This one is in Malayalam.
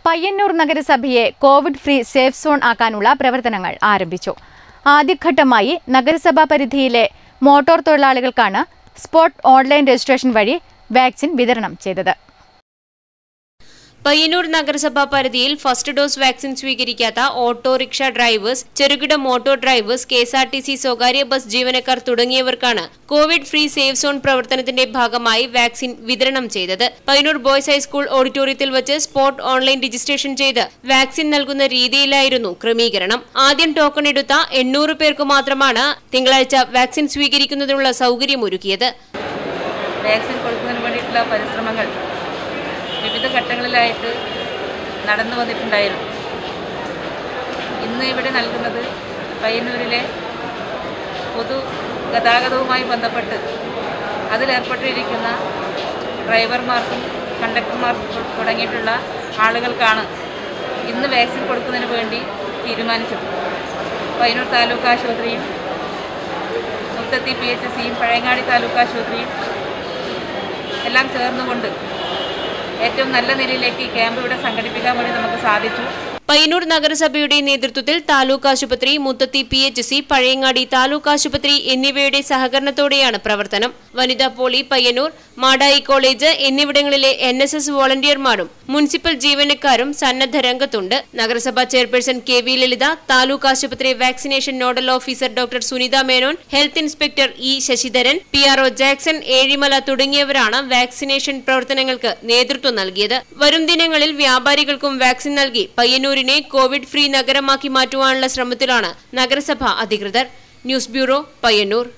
പയ്യന്നൂർ നഗരസഭയെ കോവിഡ് ഫ്രീ സേഫ് സോൺ ആക്കാനുള്ള പ്രവർത്തനങ്ങൾ ആരംഭിച്ചു ആദ്യഘട്ടമായി നഗരസഭാ പരിധിയിലെ മോട്ടോർ തൊഴിലാളികൾക്കാണ് സ്പോട്ട് ഓൺലൈൻ രജിസ്ട്രേഷൻ വഴി വാക്സിൻ വിതരണം ചെയ്തത് പയ്യന്നൂർ നഗരസഭാ പരിധിയിൽ ഫസ്റ്റ് ഡോസ് വാക്സിൻ സ്വീകരിക്കാത്ത ഓട്ടോറിക്ഷ ഡ്രൈവേഴ്സ് ചെറുകിട motor drivers K S R T C സ്വകാര്യ ബസ് ജീവനക്കാർ തുടങ്ങിയവർക്കാണ് കോവിഡ് ഫ്രീ സേഫ് സോൺ പ്രവർത്തനത്തിന്റെ ഭാഗമായി വാക്സിൻ വിതരണം ചെയ്തത് പയ്യന്നൂർ ബോയ്സ് ഹൈസ്കൂൾ ഓഡിറ്റോറിയത്തിൽ വെച്ച് സ്പോട്ട് ഓൺലൈൻ രജിസ്ട്രേഷൻ ചെയ്ത് വാക്സിൻ നൽകുന്ന രീതിയിലായിരുന്നു ക്രമീകരണം ആദ്യം ടോക്കൺ എടുത്ത എണ്ണൂറ് പേർക്ക് മാത്രമാണ് തിങ്കളാഴ്ച വാക്സിൻ സ്വീകരിക്കുന്നതിനുള്ള സൗകര്യമൊരുക്കിയത് വാക്സിൻ കൊടുക്കുന്നതിന് വേണ്ടിയിട്ടുള്ള പരിശ്രമങ്ങൾ വിവിധ ഘട്ടങ്ങളിലായിട്ട് നടന്നു വന്നിട്ടുണ്ടായിരുന്നു ഇന്ന് ഇവിടെ നൽകുന്നത് പയ്യന്നൂരിലെ പൊതു ഗതാഗതവുമായി ബന്ധപ്പെട്ട് അതിലേർപ്പെട്ടിരിക്കുന്ന ഡ്രൈവർമാർക്കും കണ്ടക്ടർമാർക്കും തുടങ്ങിയിട്ടുള്ള ആളുകൾക്കാണ് ഇന്ന് വാക്സിൻ കൊടുക്കുന്നതിന് വേണ്ടി തീരുമാനിച്ചത് പയ്യന്നൂർ താലൂക്ക് ആശുപത്രിയും മുത്തത്തി പി എച്ച് സിയും പഴയങ്ങാടി താലൂക്ക് ആശുപത്രിയും എല്ലാം ചേർന്നുകൊണ്ട് ഏറ്റവും നല്ല നിലയിലേക്ക് ഈ ക്യാമ്പ് ഇവിടെ സംഘടിപ്പിക്കാൻ വേണ്ടി നമുക്ക് സാധിച്ചു പയ്യന്നൂർ നഗരസഭയുടെ നേതൃത്വത്തിൽ താലൂക്ക് ആശുപത്രി Muthathi P H C Pazhayangadi taluk ആശുപത്രി എന്നിവയുടെ സഹകരണത്തോടെയാണ് പ്രവർത്തനം വനിതാ പോളി പയ്യന്നൂർ മാടായി കോളേജ് എന്നിവിടങ്ങളിലെ എൻ എസ് എസ് വോളണ്ടിയർമാരും മുനിസിപ്പൽ ജീവനക്കാരും സന്നദ്ധ രംഗത്തുണ്ട് നഗരസഭാ chairperson K V Lalitha taluk ആശുപത്രി vaccination nodal officer doctor Sunitha Menon health inspector E Sasidharan P R O Jackson Ezhimala തുടങ്ങിയവരാണ് വാക്സിനേഷൻ പ്രവർത്തനങ്ങൾക്ക് നേതൃത്വം നൽകിയത് വരും ദിനങ്ങളിൽ വ്യാപാരികൾക്കും വാക്സിൻ നൽകി പയ്യന്നൂരിനെ കോവിഡ് ഫ്രീ നഗരമാക്കി മാറ്റുവാനുള്ള ശ്രമത്തിലാണ് നഗരസഭ അധികൃതർ ന്യൂസ് ബ്യൂറോ പയ്യന്നൂർ